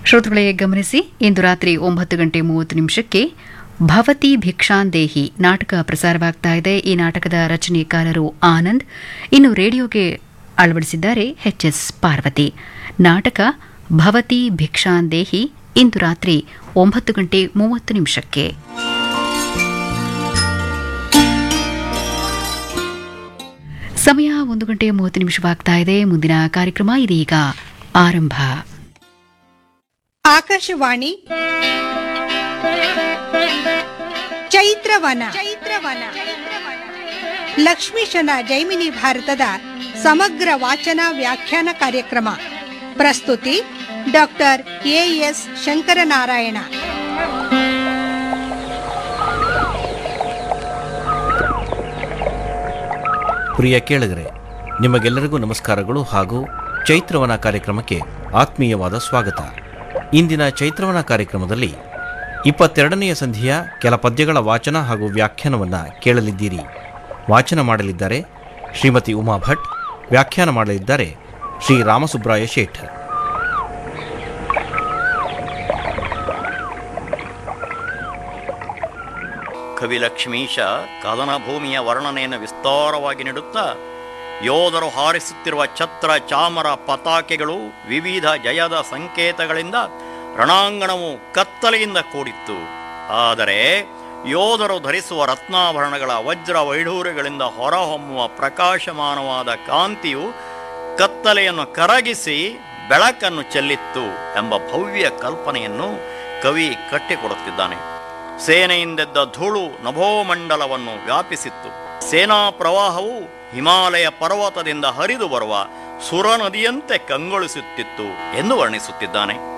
ಶ್ರೋತೃಗಳೇ ಗಮನಿಸಿ ಇಂದು ರಾತ್ರಿ ಒಂಬತ್ತು ಗಂಟೆ ಮೂವತ್ತು ನಿಮಿಷಕ್ಕೆ ಭವತಿ ಭಿಕ್ಷಾಂದೇಹಿ ನಾಟಕ ಪ್ರಸಾರವಾಗ್ತಾ ಇದೆ ಈ ನಾಟಕದ ರಚನೆಕಾರರು ಆನಂದ್ ಇನ್ನು ರೇಡಿಯೋಗೆ ಅಳವಡಿಸಿದ್ದಾರೆ ಎಚ್ಎಸ್ ಪಾರ್ವತಿ ನಾಟಕ ಭವತಿ ಭಿಕ್ಷಾಂದೇಹಿ ಇಂದು ರಾತ್ರಿ ಒಂಬತ್ತು ಗಂಟೆ ಮೂವತ್ತು ನಿಮಿಷಕ್ಕೆ ಸಮಯ ಒಂದು ಗಂಟೆ ಮೂವತ್ತು ನಿಮಿಷವಾಗ್ತಾ ಇದೆ ಮುಂದಿನ ಕಾರ್ಯಕ್ರಮ ಇದೀಗ ಆರಂಭ ಆಕಾಶವಾಣಿ ಚೈತ್ರವನ ಚೈತ್ರವನ ಲಕ್ಷ್ಮೀಶನ ಜೈಮಿನಿ ಭಾರತದ ಸಮಗ್ರ ವಾಚನ ವ್ಯಾಖ್ಯಾನ ಕಾರ್ಯಕ್ರಮ ಪ್ರಸ್ತುತಿ ಡಾಕ್ಟರ್ ಎ ಎಸ್ ಶಂಕರನಾರಾಯಣ ಪ್ರಿಯ ಕೇಳಿಗರೆ ನಿಮಗೆಲ್ಲರಿಗೂ ನಮಸ್ಕಾರಗಳು ಹಾಗೂ ಚೈತ್ರವನ ಕಾರ್ಯಕ್ರಮಕ್ಕೆ ಆತ್ಮೀಯವಾದ ಸ್ವಾಗತ ಇಂದಿನ ಚೈತ್ರವನ ಕಾರ್ಯಕ್ರಮದಲ್ಲಿ ಇಪ್ಪತ್ತೆರಡನೆಯ ಸಂಧಿಯ ಕೆಲ ಪದ್ಯಗಳ ವಾಚನ ಹಾಗೂ ವ್ಯಾಖ್ಯಾನವನ್ನು ಕೇಳಲಿದ್ದೀರಿ ವಾಚನ ಮಾಡಲಿದ್ದಾರೆ ಶ್ರೀಮತಿ ಉಮಾ ಭಟ್ ವ್ಯಾಖ್ಯಾನ ಮಾಡಲಿದ್ದಾರೆ ಶ್ರೀ ರಾಮಸುಬ್ರಾಯ ಶೇಠ್ ಕವಿ ಲಕ್ಷ್ಮೀಶ ಕದನ ಭೂಮಿಯ ವರ್ಣನೆಯನ್ನು ವಿಸ್ತಾರವಾಗಿ ನೀಡುತ್ತಾ ಯೋಧರು ಹಾರಿಸುತ್ತಿರುವ ಛತ್ರ ಚಾಮರ ಪತಾಕೆಗಳು ವಿವಿಧ ಜಯದ ಸಂಕೇತಗಳಿಂದ ರಣಾಂಗಣವು ಕತ್ತಲೆಯಿಂದ ಕೂಡಿತ್ತು ಆದರೆ ಯೋಧರು ಧರಿಸುವ ರತ್ನಾಭರಣಗಳ ವಜ್ರ ವೈಢೂರ್ಯಗಳಿಂದ ಹೊರಹೊಮ್ಮುವ ಪ್ರಕಾಶಮಾನವಾದ ಕಾಂತಿಯು ಕತ್ತಲೆಯನ್ನು ಕರಗಿಸಿ ಬೆಳಕನ್ನು ಚೆಲ್ಲಿತ್ತು ಎಂಬ ಭವ್ಯ ಕಲ್ಪನೆಯನ್ನು ಕವಿ ಕಟ್ಟಿಕೊಡುತ್ತಿದ್ದಾನೆ ಸೇನೆಯಿಂದೆದ್ದ ಧೂಳು ನಭೋಮಂಡಲವನ್ನು ವ್ಯಾಪಿಸಿತ್ತು ಸೇನಾ ಪ್ರವಾಹವು ಹಿಮಾಲಯ ಪರ್ವತದಿಂದ ಹರಿದು ಬರುವ ಸುರ ನದಿಯಂತೆ ಕಂಗೊಳಿಸುತ್ತಿತ್ತು ಎಂದು ವರ್ಣಿಸುತ್ತಿದ್ದಾನೆ